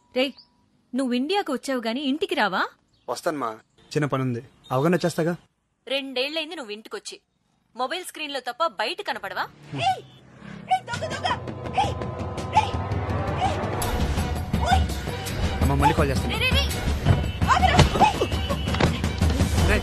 రేయ్ నువ్వు ఇండియాకు వచ్చావు గాని ఇంటికి రావా వస్తాను మా చిన్న పని ఉంది అవగానే వచ్చేస్తాగా రెండేళ్లైంది నువ్వు ఇంటికొచ్చి మొబైల్ స్క్రీన్ లో తప్ప బయట కనపడవా అమ్మ మళ్ళీ కాల్ చేస్తాను రేయ్,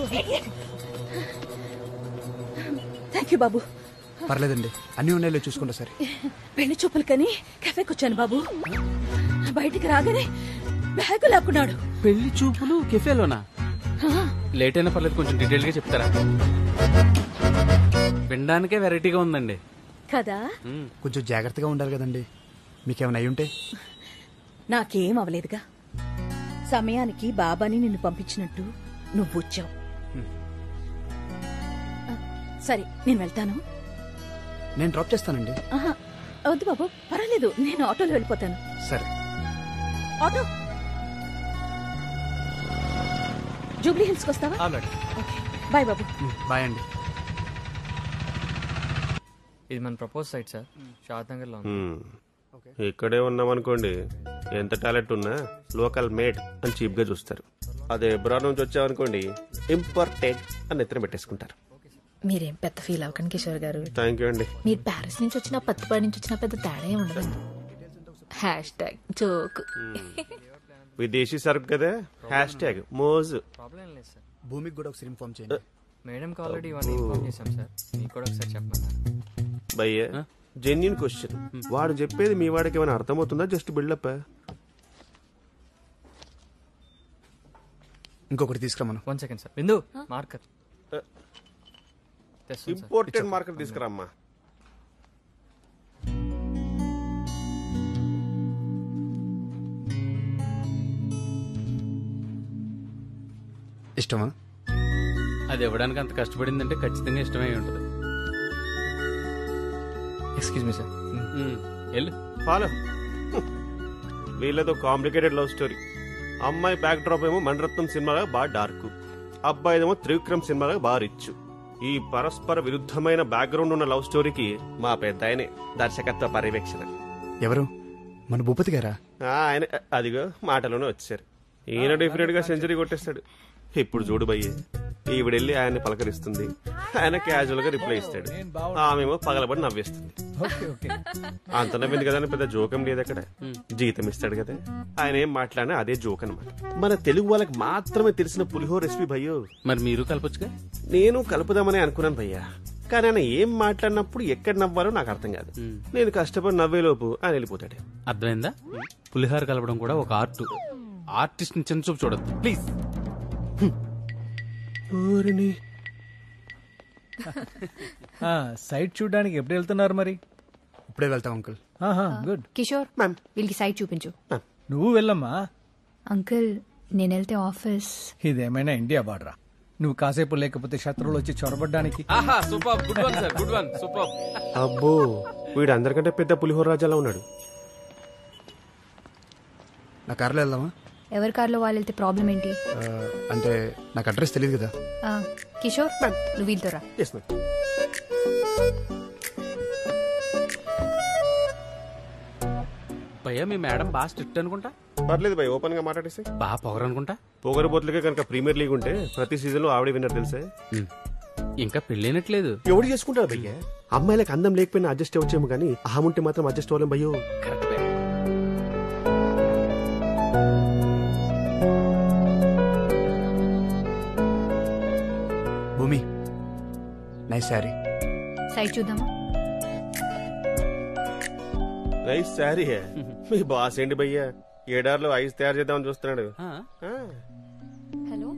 థ్యాంక్ యూ బాబు పర్లేదండి అన్ని ఉన్నాయో చూసుకుంటా సరే పెళ్లి చూపులు కని కెఫేకి వచ్చాను బాబు బయటికి రాగానే బ్యాగు లాక్కున్నాడు పెళ్లి చూపులు కెఫేలోనా లేట్ అయినా పర్లేదు కొంచెం డీటెయిల్ గా చెప్తారా వినడానికే వెరైటీగా ఉందండి కదా మ్మ్. కొంచెం జాగ్రత్తగా ఉండాలి కదండి మీకేమైనా అయి ఉంటే నాకేం అవలేదుగా సమయానికి బాబాని నిన్ను పంపించినట్టు నువ్వు వచ్చావు సరే నేను వెళ్తాను నేను డ్రాప్ చేస్తానండి ఆహా, వద్దు బాబు పర్వాలేదు నేను ఆటోలో వెళ్ళిపోతాను సరే ఆటో జూబ్లీ హిల్స్కి వస్తావా ఆల్రెడీ ఓకే బాయ్ బాబు బాయ్ అండి ఇది మన propose site sir Shad Nagar లో ఉంది మ్మ్. ఇక్కడే ఉన్నామనుకోండి ఎంత టాలెంట్ ఉన్నా లోకల్ మేడ్ అని చీప్ గా చూస్తారు అదే ఎబ్రాడ్ నుంచి వచ్చామనుకోండి ఇంపార్టెంట్ అని ఎత్తున పెట్టేసుకుంటారు మీరేం పెద్ద ఫీల్ అవ్వకండి కిషోర్ గారు థ్యాంక్ యూ అండి మీరు ప్యారిస్ నుంచి వచ్చినా పత్తిపాడి నుంచి వచ్చినా పెద్ద తేడా ఏం ఉండదు హ్యాష్ ట్యాగ్ జోక్ విదేశీ సరుకు కదా హ్యాష్ ట్యాగ్ మోజు ప్రాబ్లం ఏం లేదు సార్ భూమికి కూడా ఒకసారి ఇన్ఫార్మ్ చేయండి మేడంకి ఆల్రెడీ ఇవన్నీ ఇన్ఫార్మ్ చేశాం సార్ మీకు కూడా ఒకసారి చెప్పమన్నారు భయ్య జెన్యున్ క్వశ్చన్ వాడు చెప్పేది మీ వాడికి ఏమైనా అర్థమవుతుందా జస్ట్ బిల్డప్ ఇంకొకటి తీసుకురమ్మను one second sir Bindu marker తెస్తాను సార్ ఇంపార్టెంట్ మార్కెట్ తీసుకురామ్మా ఇష్టమా అది ఇవ్వడానికి అంత కష్టపడిందంటే ఖచ్చితంగా ఇష్టమై ఉంటుంది ఎక్స్క్యూజ్ మీ సార్ మ్మ్. వెళ్ళు ఫాలో వీళ్ళతో కాంప్లికేటెడ్ లవ్ స్టోరీ అమ్మాయి బ్యాక్ డ్రాప్ ఏమో మణరత్నం సినిమాగా బాగా డార్క్ అబ్బాయిదేమో త్రివిక్రమ్ సినిమాగా బాగా రిచ్ ఈ పరస్పర విరుద్ధమైన బ్యాక్గ్రౌండ్ ఉన్న లవ్ స్టోరీకి మా పెద్ద ఆయనే దర్శకత్వ పర్యవేక్షణ ఎవరు మన భూపతి గారా ఆ, ఆయన అదిగో మాటలోనే వచ్చారు ఈయన డెఫినెట్ గా సెంచరీ కొట్టేస్తాడు ఇప్పుడు చూడు భయ్య ఈవిడెళ్ళి ఆయన్ని పలకరిస్తుంది ఆయన క్యాజువల్ గా రిప్లై ఇస్తాడు ఆమెమో పగలబడి నవ్వేస్తుంది అంత నవ్వింది కదా అని పెద్ద జోకం లేదు అక్కడ జీతం ఇస్తాడు కదా ఆయన ఏం మాట్లాడినా అదే జోక్ అనమాట మన తెలుగు వాళ్ళకి మాత్రమే తెలిసిన పులిహోర రెసిపీ భయ్యో మరి మీరు కలపొచ్చుగా నేను కలుపుదామని అనుకున్నాను భయ్యా కానీ ఆయన ఏం మాట్లాడినప్పుడు ఎక్కడ నవ్వాలో నాకు అర్థం కాదు నేను కష్టపడి నవ్వేలోపు ఆయన వెళ్ళిపోతాడు అర్థమైందా పులిహార కలపడం కూడా ఒక ఆర్ట్ ఆర్టిస్ట్ ని చిన్న చూపు చూడద్దు ప్లీజ్ ఊరిని ఆ, సైట్ చూడడానికి ఎప్పుడు వెళ్తున్నారు మరి ఇప్పుడే వెళ్తాం అంకుల్ ఆహా, గుడ్ కిషోర్ మ్యామ్ వీళ్ళకి సైట్ చూపించు నువ్వు వెళ్ళమ్మా అంకుల్ నేను వెళ్తే ఆఫీస్ ఇదేమైనా ఇండియా బార్డరా నువ్వు కాసేపు లేకపోతే శత్రువులు వచ్చి చొరబడ్డానికి ఆహా super good one sir good one super అబ్బో వీడు అందరికంటే పెద్ద పులిహోర రాజాలా ఉన్నాడు నా కార్లో వెళ్దామా ఎవరి కార్లో వాళ్ళు వెళ్తే ప్రాబ్లం ఏంటి ఆ, అంటే నాకు అడ్రస్ తెలియదు కదా ఆ, కిషోర్ నువ్వు వీళ్ళతో రా ఎస్ మ్యామ్ భయ్యా మీ మేడం బాగా స్ట్రిక్ట్ అనుకుంటా పర్లేదు భయ్ ఓపెన్ గా మాట్లాడేసి బాగా పొగరు అనుకుంటా పొగరబోతులకే కనుక ప్రీమియర్ లీగ్ ఉంటే ప్రతి సీజన్ లో ఆవిడే విన్నర్ తెలుసా మ్మ్. ఇంకా పెళ్ళైనట్లేదు ఎవడు చేసుకుంటాడు భయ్య అమ్మాయిలకు అందం లేకపోయినా అడ్జస్ట్ అవ్వచ్చేమో కానీ అహం ఉంటే మాత్రం అడ్జస్ట్ అవ్వలేం భయ్యో కరెక్ట్ భయ్యా. భూమి నైస్ శారీ సైట్ చూద్దామా నైస్ శారీ మీ బాస్ ఏంటి భయ్య ఏడార్లో ఐస్ తయారు చేద్దామని చూస్తున్నాడు ఆ, ఆ, హలో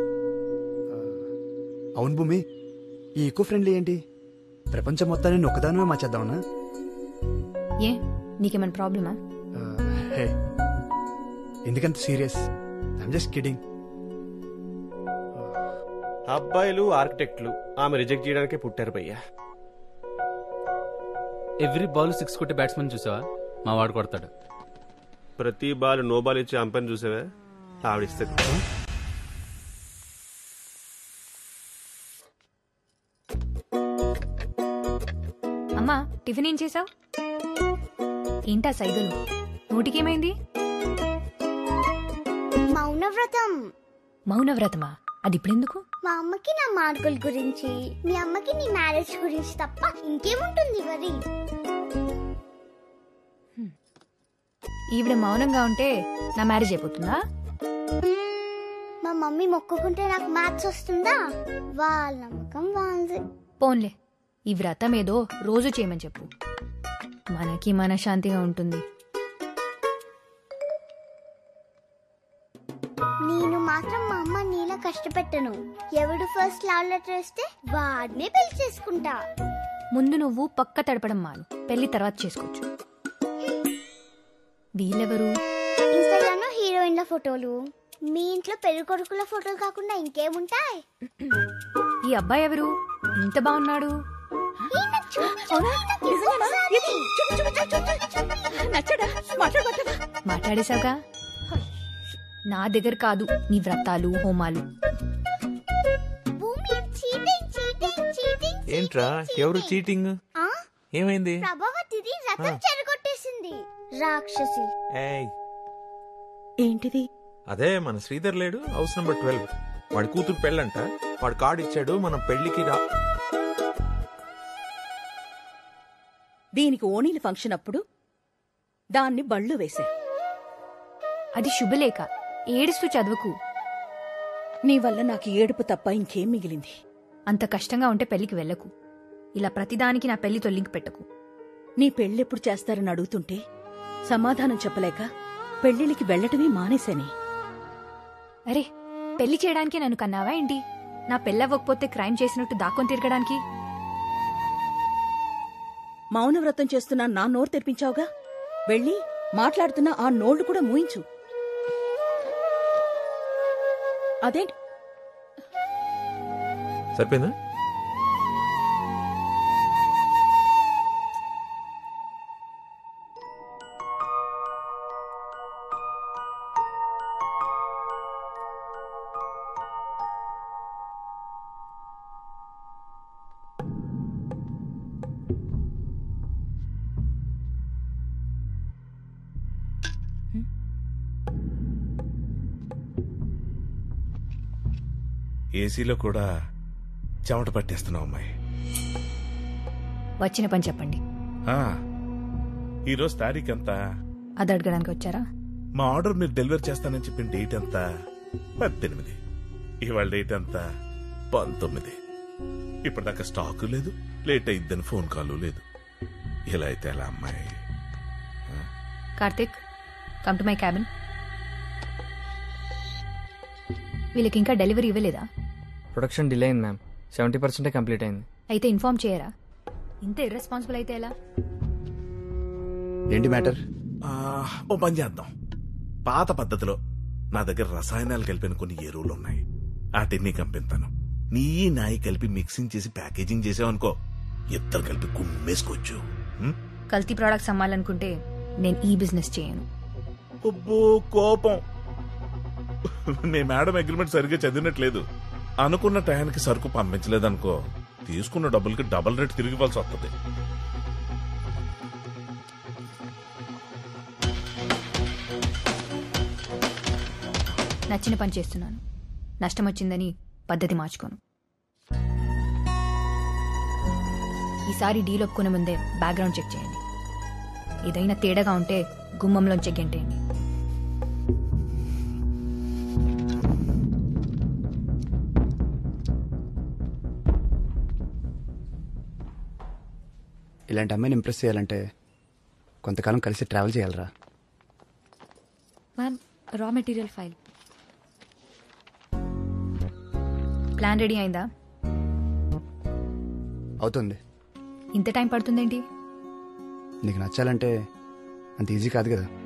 అవును భూమి ఈ ఈకో ఫ్రెండ్లీ ఏంటి ప్రపంచం మొత్తాన్ని నేను ఒక్కదానమే మార్చేద్దామనా ఏ నీకేమైనా ప్రాబ్లమా ఆ, హే ఎందుకంత సీరియస్ ఐమ్ జస్ట్ కిడింగ్ అబ్బాయిలు ఆర్కిటెక్ట్లు ఆమె రిజెక్ట్ చేయడానికే పుట్టారు భయ్య ఎవ్రీ బాల్ సిక్స్ కొట్టే బ్యాట్స్మెన్ చూసావా మా వాడు కొడతాడు ప్రతి బాల్ నో బాల్ ఇచ్చి అంపని చూసావా ఆవిడిస్తుంది అమ్మా టిఫిన్ ఏం చేసావు ఏంటా సైగలు నోటికేమైంది మౌనవ్రతం మౌనవ్రతమా అది ఇప్పుడెందుకు మా అమ్మకి నా మార్కుల గురించి మీ అమ్మకి నీ మ్యారేజ్ గురించి తప్ప ఇంకేముంటుంది వరి ఈవిడ మౌనంగా ఉంటే నా మ్యారేజ్ అయిపోతుందా మా మమ్మీ మొక్కుకుంటే నాకు మ్యాథ్స్ వస్తుందా వాళ్ళ నమ్మకం వాళ్ళది పోన్లే ఈ వ్రతం ఏదో రోజు చేయమని చెప్పు మనకి మనశ్శాంతిగా ఉంటుంది నేను మాత్రం మా అమ్మ నీలా కష్టపెట్టను ఎవడు ఫస్ట్ లవ్ లెటర్ వస్తే వాడినే పెళ్లి చేసుకుంటా ముందు నువ్వు పక్క తడపడం మాను పెళ్లి తర్వాత చేసుకోవచ్చు వీళ్ళెవరు ఇన్స్టాగ్రామ్ లో హీరోయిన్ల ఫోటోలు మీ ఇంట్లో పెళ్లి కొడుకుల ఫోటోలు కాకుండా ఇంకేముంటాయి ఈ అబ్బాయి ఎవరు ఇంత బాగున్నాడు అవునా? నిజమేనా? ఏది? చూపి, చూపి, చూపి, చూపి, చూపి. నచ్చాడా మాట్లాడబట్టవా మాట్లాడేశావుగా నా దగ్గర కాదు నీ వ్రతాలు హోమాలు భూమి చీటింగ్ చీటింగ్ చీటింగ్ ఏంట్రా ఎవరు చీటింగ్ ఆ ఏమైంది ప్రభావతిది రథం చెరగొట్టేసింది రాక్షసి ఏయ్ ఏంటిది అదే మన శ్రీధర్ లేడు హౌస్ నెంబర్ ట్వెల్వ్ వాడి కూతురు పెళ్ళంట వాడు కార్డు ఇచ్చాడు మనం పెళ్లికి రా దీనికి ఓణీల ఫంక్షన్ అప్పుడు దాన్ని బళ్ళు వేశారు అది శుభలేఖ ఏడుస్తూ చదువుకు నీ వల్ల నాకు ఏడుపు తప్ప ఇంకేం మిగిలింది అంత కష్టంగా ఉంటే పెళ్లికి వెళ్ళకు ఇలా ప్రతిదానికి నా పెళ్లితో లింక్ పెట్టకు నీ పెళ్ళెప్పుడు చేస్తారని అడుగుతుంటే సమాధానం చెప్పలేక పెళ్లిళ్ళకి వెళ్ళటమే మానేశాని అరే పెళ్లి చేయడానికి నన్ను కన్నావా ఏంటి నా పెళ్ళవ్వకపోతే క్రైమ్ చేసినట్టు దాక్కొని తిరగడానికి మౌనవ్రతం చేస్తున్నా నా నోరు తెరిపించావుగా వెళ్ళి మాట్లాడుతున్న ఆ నోళ్లు కూడా మూయించు అదేంటి సరిపోయిందా ఏసీలో కూడా చెమట పట్టేస్తున్నావు అమ్మాయి వచ్చిన పని చెప్పండి ఆ, ఈరోజు తారీఖు ఎంత అది అడగడానికి వచ్చారా మా ఆర్డర్ మీరు డెలివర్ చేస్తానని చెప్పిన డేట్ ఎంత పద్దెనిమిది ఇవాళ డేట్ ఎంత పంతొమ్మిది ఇప్పటిదాకా స్టాక్ లేదు లేట్ అయిద్దని ఫోన్ కాల్ లేదు ఇలా అయితే ఎలా అమ్మాయి Karthik come to my cabin వీళ్ళకి ఇంకా డెలివరీ ఇవ్వలేదా ప్రొడక్షన్ డిలే అయింది మ్యామ్ సెవెంటీ పర్సెంటే కంప్లీట్ అయింది అయితే ఇన్ఫార్మ్ చేయరా ఇంత ఇర్రెస్పాన్సిబుల్ అయితే ఎలా ఏంటి మ్యాటర్ ఆ, ఓ పని చేద్దాం పాత పద్ధతిలో నా దగ్గర రసాయనాలు కలిపిన కొన్ని ఎరువులు ఉన్నాయి వాటిని కంపిస్తాను నీ నాయి కలిపి మిక్సింగ్ చేసి ప్యాకేజింగ్ చేసావనుకో ఇద్దరు కలిపి కుమ్మేసుకోవచ్చు ఉం? కల్తీ ప్రోడక్ట్స్ అమ్మాలనుకుంటే నేను ఈ బిజినెస్ చేయను అబ్బో కోపం మీ మేడం అగ్రిమెంట్ సరిగ్గా చదివినట్లేదు అనుకున్న టయానికి సరుకు పంపించలేదనుకో తీసుకున్న డబ్బులకి డబుల్ రేట్ తిరిగి ఇవ్వాల్సి వస్తుంది నచ్చిన పని చేస్తున్నాను నష్టం వచ్చిందని పద్ధతి మార్చుకోను ఈసారి డీల్ ఒప్పుకునే ముందే బ్యాక్గ్రౌండ్ చెక్ చేయండి ఏదైనా తేడాగా ఉంటే గుమ్మంలోంచి గెంటేయండి ఇలాంటి అమ్మాయిని ఇంప్రెస్ చేయాలంటే కొంతకాలం కలిసి ట్రావెల్ చేయాలరా ma'am raw material file plan ready అయిందా అవుతుంది ఇంత టైం పడుతుందేంటి నీకు నచ్చాలంటే అంత ఈజీ కాదు కదా